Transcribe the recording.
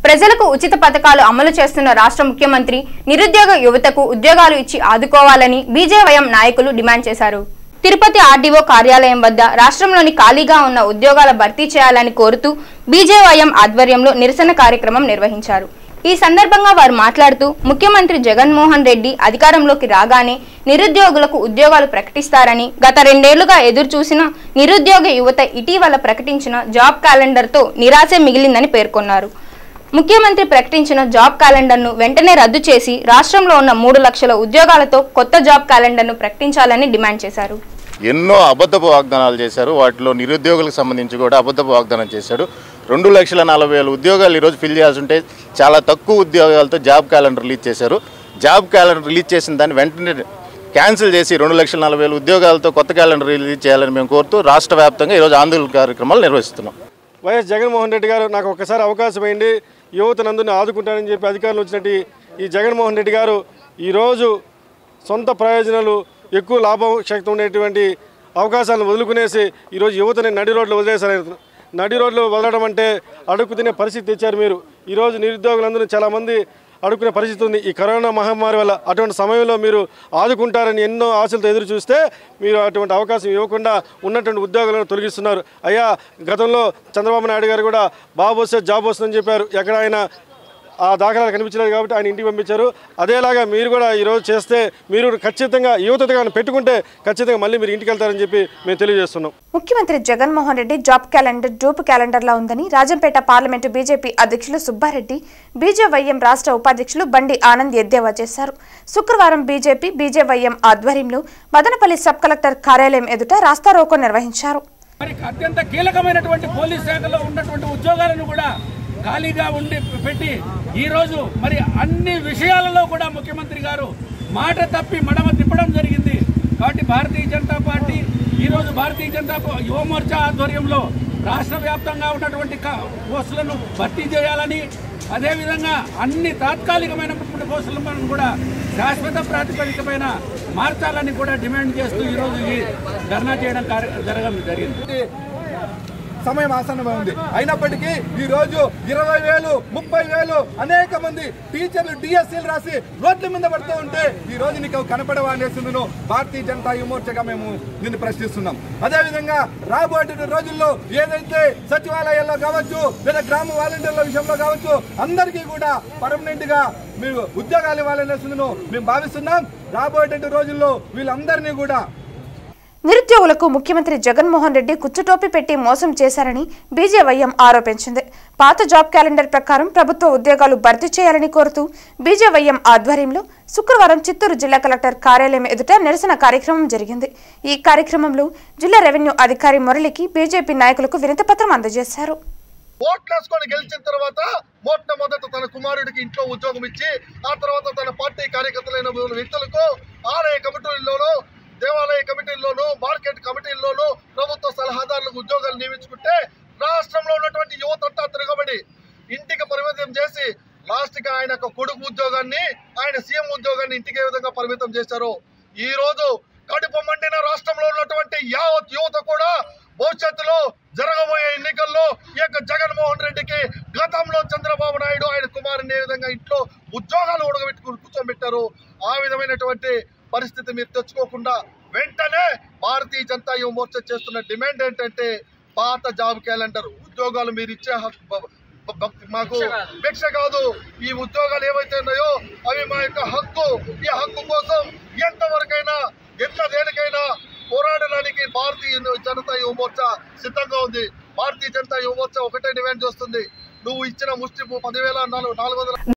ప్రజలకు ఉచిత పథకాలు అమలు చేస్తున్న రాష్ట్ర ముఖ్యమంత్రి నిరుద్యోగ యువతకు ఉద్యోగాలు ఇచ్చి ఆదుకోవాలని బీజేవైఎం నాయకులు డిమాండ్ చేశారు తిరుపతి ఆర్డీఓ కార్యాలయం వద్ద రాష్ట్రంలోని ఖాళీగా ఉన్న ఉద్యోగాల భర్తీ చేయాలని కోరుతూ బీజేవైఎం ఆధ్వర్యంలో నిరసన కార్యక్రమం నిర్వహించారు ఈ సందర్భంగా వారు మాట్లాడుతూ ముఖ్యమంత్రి జగన్మోహన్ రెడ్డి అధికారంలోకి రాగానే నిరుద్యోగులకు ఉద్యోగాలు ప్రకటిస్తారని గత రెండేళ్లుగా ఎదురు చూసిన నిరుద్యోగ యువత ఇటీవల ప్రకటించిన జాబ్ క్యాలెండర్తో నిరాశ మిగిలిందని పేర్కొన్నారు ముఖ్యమంత్రి ప్రకటించిన జాబ్ క్యాలెండర్ను వెంటనే రద్దు చేసి రాష్ట్రంలో ఉన్న మూడు లక్షల ఉద్యోగాలతో కొత్త జాబ్ క్యాలెండర్ను ప్రకటించాలని డిమాండ్ చేశారు ఎన్నో అబద్ధపు వాగ్దానాలు చేశారు వాటిలో నిరుద్యోగులకు సంబంధించి కూడా అబద్ధపు వాగ్దానం చేశాడు రెండు లక్షల నలభై వేల ఉద్యోగాలు ఈరోజు ఫిల్ చేయాల్సి ఉంటే చాలా తక్కువ ఉద్యోగాలతో జాబ్ క్యాలెండర్ రిలీజ్ చేశారు జాబ్ క్యాలెండర్ రిలీజ్ చేసిన దాన్ని వెంటనే క్యాన్సిల్ చేసి రెండు లక్షల నలభై వేల ఉద్యోగాలతో కొత్త క్యాలెండర్ రిలీజ్ చేయాలని మేము కోరుతూ రాష్ట్ర వ్యాప్తంగా ఈరోజు ఆందోళన కార్యక్రమాలు నిర్వహిస్తున్నాం వైఎస్ జగన్మోహన్ రెడ్డి గారు నాకు ఒక్కసారి అవకాశం అయింది యువతనందరినీ ఆదుకుంటానని చెప్పి అధికారులు వచ్చినట్టు ఈ జగన్మోహన్ రెడ్డి గారు ఈరోజు సొంత ప్రయోజనాలు ఎక్కువ లాభం శక్తి ఉండేటువంటి అవకాశాలను వదులుకునేసి ఈరోజు యువతని నడి రోడ్లు వదిలేశారు నడి రోడ్లు వదలడం అంటే అడుగు తినే పరిస్థితి తెచ్చారు మీరు ఈరోజు నిరుద్యోగులందరూ చాలామంది అడుక్కునే పరిస్థితి ఉంది ఈ కరోనా మహమ్మారి వల్ల అటువంటి సమయంలో మీరు ఆదుకుంటారని ఎన్నో ఆశలతో ఎదురు చూస్తే మీరు అటువంటి అవకాశం ఇవ్వకుండా ఉన్నటువంటి ఉద్యోగాలను తొలగిస్తున్నారు అయ్యా గతంలో చంద్రబాబు నాయుడు గారు కూడా బాబు వస్తే జాబ్ వస్తుందని చెప్పారు ఎక్కడ ఆయన ఆ దాఖలాలు కనిపించలేదు కాబట్టి ఆయన ఇంటికి పంపించారు అదేలాగా మీరు కూడా ఈరోజు చేస్తే మీరు ఖచ్చితంగా యువతగా కానీ పెట్టుకుంటే ఖచ్చితంగా మళ్ళీ మీరు ఇంటికి వెళ్తారని చెప్పి మేము తెలియజేస్తున్నాం ముఖ్యమంత్రి జగన్మోహన్ రెడ్డి జాబ్ క్యాలెండర్ డూపు క్యాలెండర్లా ఉందని రాజంపేట పార్లమెంటు బీజేపీ అధ్యక్షులు సుబ్బారెడ్డి బీజేవైఎం రాష్ట్ర ఉపాధ్యక్షులు బండి ఆనంద్ ఎద్దేవా చేశారు శుక్రవారం బీజేపీ బీజేవైఎం ఆధ్వర్యంలో మదనపల్లి సబ్ కలెక్టర్ కార్యాలయం ఎదుట రాస్తారోకో నిర్వహించారు మరి అత్యంత కీలకమైనటువంటి పోలీస్ శాఖలో ఉన్నటువంటి ఉద్యోగాలను కూడా ఖాళీగా ఉండి పెట్టి ఈ రోజు మరి అన్ని విషయాలలో కూడా ముఖ్యమంత్రి గారు మాట తప్పి మడమ తిప్పడం జరిగింది కాబట్టి భారతీయ జనతా పార్టీ ఈ రోజు భారతీయ జనతా పా- యువ మోర్చా ఆధ్వర్యంలో రాష్ట్ర వ్యాప్తంగా ఉన్నటువంటి క- పోస్టులను భర్తీ చేయాలని అదేవిధంగా అన్ని తాత్కాలికమైనటువంటి పోస్టులను కూడా శాశ్వత ప్రాతిపదికపైన మార్చాలని కూడా డిమాండ్ చేస్తూ ఈరోజు ఈ ధర్నా చేయడం కార్య- జరగడం జరిగింది సమయం ఆసన్నమైంది అయినప్పటికీ ఈ రోజు ఇరవై వేలు ముప్పై వేలు అనేక మంది టీచర్లు డిఎస్సీలు రాసి రోడ్ల మీద పడుతూ ఉంటే ఈ రోజు నీకు కనపడవా అనేసి నేను భారతీయ జనతా యువమోర్చగా మేము నిన్ను ప్రశ్నిస్తున్నాం అదేవిధంగా రాబోయే రోజుల్లో ఏదైతే సచివాలయాల్లో కావచ్చు లేదా గ్రామ వాలంటీర్ల విషయంలో కావచ్చు అందరికీ కూడా పర్మనెంట్ గా మీరు ఉద్యోగాలు ఇవ్వాలనేసి మేము భావిస్తున్నాం రాబోయేటువంటి రోజుల్లో వీళ్ళందరినీ కూడా నిరుద్యోగులకు ముఖ్యమంత్రి జగన్మోహన్ రెడ్డి కుచ్చుటోపి పెట్టి మోసం చేశారని బీజేవైఎం ఆరోపించింది పాత జాబ్ క్యాలెండర్ ప్రకారం ప్రభుత్వ ఉద్యోగాలు భర్తీ చేయాలని కోరుతూ బీజేవైఎం ఆధ్వర్యంలో శుక్రవారం చిత్తూరు జిల్లా కలెక్టర్ కార్యాలయం ఎదుట నిరసన కార్యక్రమం జరిగింది ఈ కార్యక్రమంలో జిల్లా రెవెన్యూ అధికారి మురళికి బీజేపీ నాయకులకు వినతిపత్రం అందజేశారు ఓట్లేసుకొని గెలిచిన తర్వాత మొట్టమొదట తన కుమారుడికి ఇంట్లో ఉద్యోగం ఇచ్చి ఆ తర్వాత తన పార్టీ కార్యకర్తలైన వ్యక్తులకు ఆలయ కమిటీల్లోనూ దేవాలయ కమిటీల్లోనూ మార్కెట్ కమిటీల్లోనూ ప్రభుత్వ సలహాదారులకు ఉద్యోగాలు నియమించుకుంటే రాష్ట్రంలో ఉన్నటువంటి యువతంతా తిరగబడి ఇంటికి పరిమితం చేసి లాస్ట్ గా ఆయన ఒక కొడుకు ఉద్యోగాన్ని ఆయన సీఎం ఉద్యోగాన్ని ఇంటికి ఏ విధంగా పరిమితం చేశారు ఈ రోజు కడుపు మండిన రాష్ట్రంలో ఉన్నటువంటి యావత్ యువత కూడా భవిష్యత్తులో జరగబోయే ఎన్నికల్లో ఈ యొక్క జగన్మోహన్ రెడ్డికి గతంలో చంద్రబాబు నాయుడు ఆయన కుమారుని ఏ విధంగా ఇంట్లో ఉద్యోగాలు ఉడగబెట్టుకుని కూర్చోబెట్టారు ఆ విధమైనటువంటి పరిస్థితి మీరు తెచ్చుకోకుండా వెంటనే భారతీయ జనతా యువ మోర్చా చేస్తున్న డిమాండ్ ఏంటంటే పాత జాబ్ క్యాలెండర్ ఉద్యోగాలు మీరు ఇచ్చే హక్కు బ- బ- మాకు భిక్ష కాదు ఈ ఉద్యోగాలు ఏవైతే ఉన్నాయో అవి మా యొక్క హక్కు ఈ హక్కు కోసం ఎంతవరకైనా ఎంత దేనికైనా పోరాడడానికి భారతీయ జనతా యువ మోర్చా సిద్ధంగా ఉంది భారతీయ జనతా యువ మోర్చా ఒకటే డిమాండ్ చేస్తుంది నువ్వు ఇచ్చిన ముష్టి పదివేల నాలుగు నాలుగు వందల